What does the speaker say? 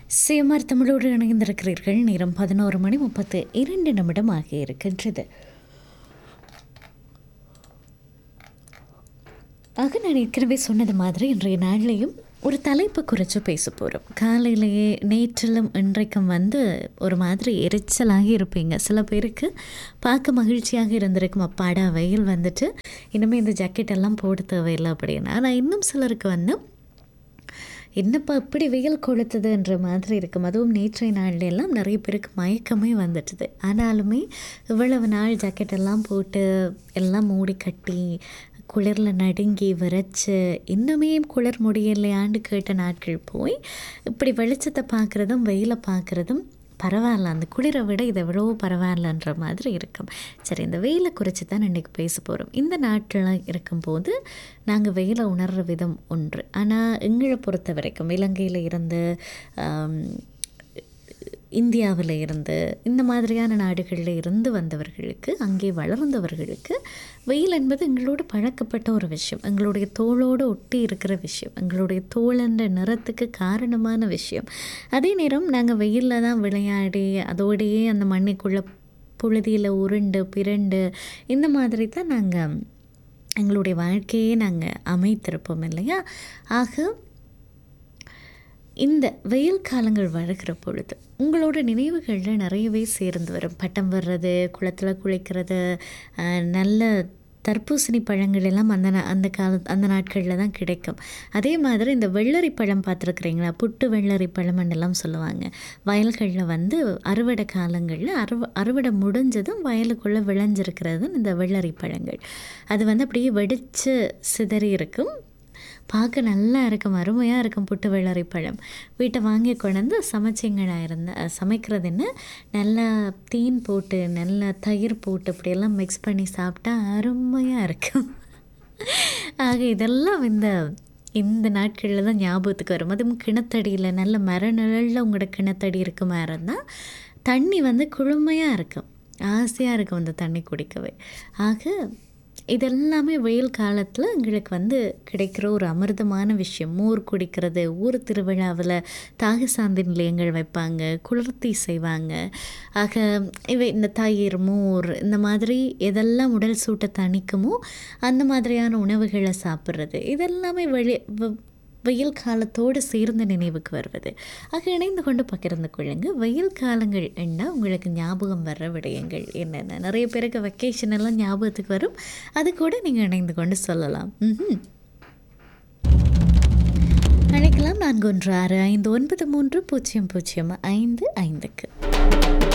CMR தமிழோடு இணைந்திருக்கிறீர்கள் நேரம் பதினோரு மணி முப்பத்து இரண்டு நிமிடம் ஆகி இருக்கின்றது ஆக நான் ஏற்கனவே சொன்னது மாதிரி இன்றைய நாள்லேயும் ஒரு தலைப்பு குறித்து பேச போகிறோம் காலையிலேயே நேற்றிலும் இன்றைக்கும் வந்து ஒரு மாதிரி எரிச்சலாகி இருப்பீங்க சில பேருக்கு பார்க்க மகிழ்ச்சியாக இருந்திருக்கும் அப்பாடா வெயில் வந்துட்டு இனிமேல் இந்த ஜாக்கெட் எல்லாம் போட தேவையில்லை அப்படின்னு ஆனால் இன்னும் சிலருக்கு வந்து என்னப்பா இப்படி வெயில் கொளுத்துதுன்ற மாதிரி இருக்கும் அதுவும் நேற்றைய நாள்ல எல்லாம் நிறைய பேருக்கு மயக்கமே வந்துட்டுது ஆனாலுமே இவ்வளவு நாள் ஜாக்கெட் எல்லாம் போட்டு எல்லாம் மூடி கட்டி குளிரில் நடுங்கி விரைச்சு இன்னுமே குளிர் முடியலையான்னு கேட்ட நாட்கள் போய் இப்படி வெளிச்சத்தை பார்க்குறதும் வெயிலை பார்க்குறதும் பரவாயில்ல அந்த குளிரை விட இது எவ்வளோ பரவாயில்லன்ற மாதிரி இருக்கும் சரி இந்த வெயிலை குறித்து தான் இன்றைக்கி பேச போகிறோம் இந்த நாட்டில் இருக்கும்போது நாங்கள் வெயிலை உணர்கிற விதம் ஒன்று ஆனால் எங்களை பொறுத்த வரைக்கும் இலங்கையில் இருந்து ஆம், இந்தியாவில் இருந்து இந்த மாதிரியான நாடுகளில் இருந்து வந்தவர்களுக்கு அங்கே வளர்ந்தவர்களுக்கு வெயில் என்பது எங்களோடு பழக்கப்பட்ட ஒரு விஷயம் எங்களுடைய தோளோடு ஒட்டி இருக்கிற விஷயம் எங்களுடைய தோளென்ற நிறத்துக்கு காரணமான விஷயம் அதே நேரம் நாங்கள் வெயிலில் தான் விளையாடி அதோடையே அந்த மண்ணுக்குள்ளே புழுதியில் உருண்டு பிறண்டு இந்த மாதிரி தான் நாங்கள் எங்களுடைய வாழ்க்கையே நாங்கள் அமைத்திருப்போம் இல்லையா ஆக இந்த வெயில் காலங்கள் வருகிற பொழுது உங்களோட நினைவுகளில் நிறையவே சேர்ந்து வரும் பட்டம் வர்றது குளத்தில் குளிக்கிறது அஹ், நல்ல தர்பூசணி பழங்கள் எல்லாம் அந்த நா- அந்த கால அந்த நாட்களில் தான் கிடைக்கும் அதே மாதிரி இந்த வெள்ளரி பழம் பார்த்துருக்குறீங்களா புட்டு வெள்ளரி பழம் எல்லாம் சொல்லுவாங்க வயல்களில் வந்து அறுவடை காலங்களில் அறுவ அறுவடை முடிஞ்சதும் வயலுக்குள்ளே விளைஞ்சிருக்கிறது இந்த வெள்ளரி பழங்கள் அது வந்து அப்படியே வெடித்து சிதறி இருக்கும் பார்க்க நல்லா இருக்கும் அருமையாக இருக்கும் புட்டு வெள்ளரி பழம் வீட்டை வாங்கி கொண்டு சமைச்சிங்களா இருந்த சமைக்கிறது என்ன நல்லா தீன் போட்டு நல்லா தயிர் போட்டு இப்படியெல்லாம் மிக்ஸ் பண்ணி சாப்பிட்டா அருமையாக இருக்கும் ஆக இதெல்லாம் இந்த இந்த நாட்களில் தான் ஞாபகத்துக்கு வரும் அதுவும் கிணத்தடியில் நல்ல மர நிழலில் உங்களோட கிணத்தடி இருக்குமா இருந்தால் தண்ணி வந்து குளுமையாக இருக்கும் ஆசையாக இருக்கும் அந்த தண்ணி குடிக்கவே ஆக இதெல்லாமே வெயில் காலத்தில் எங்களுக்கு வந்து கிடைக்கிற ஒரு அமிர்தமான விஷயம் மோர் குடிக்கிறது ஊர் திருவிழாவில் தாக சாந்தி நிலையங்கள் வைப்பாங்க குளிர்த்தி செய்வாங்க ஆக இவை இந்த தயிர் மோர் இந்த மாதிரி எதெல்லாம் உடல் சூட்டை தணிக்குமோ அந்த மாதிரியான உணவுகளை சாப்பிட்றது இதெல்லாமே வெளி வ- வெயில் காலத்தோடு சேர்ந்த நினைவுக்கு வருவது ஆக இணைந்து கொண்டு பகிர்ந்து கொள்ளுங்க வெயில் காலங்கள் என்ன உங்களுக்கு ஞாபகம் வர்ற விடயங்கள் என்னென்ன நிறைய பேருக்கு வெக்கேஷன் எல்லாம் ஞாபகத்துக்கு வரும் அது கூட நீங்கள் இணைந்து கொண்டு சொல்லலாம் ம்ஹும். அழைக்கலாம் நான்கு ஒன்று ஆறு ஐந்து ஒன்பது மூன்று பூஜ்ஜியம் பூஜ்ஜியம் ஐந்து ஐந்துக்கு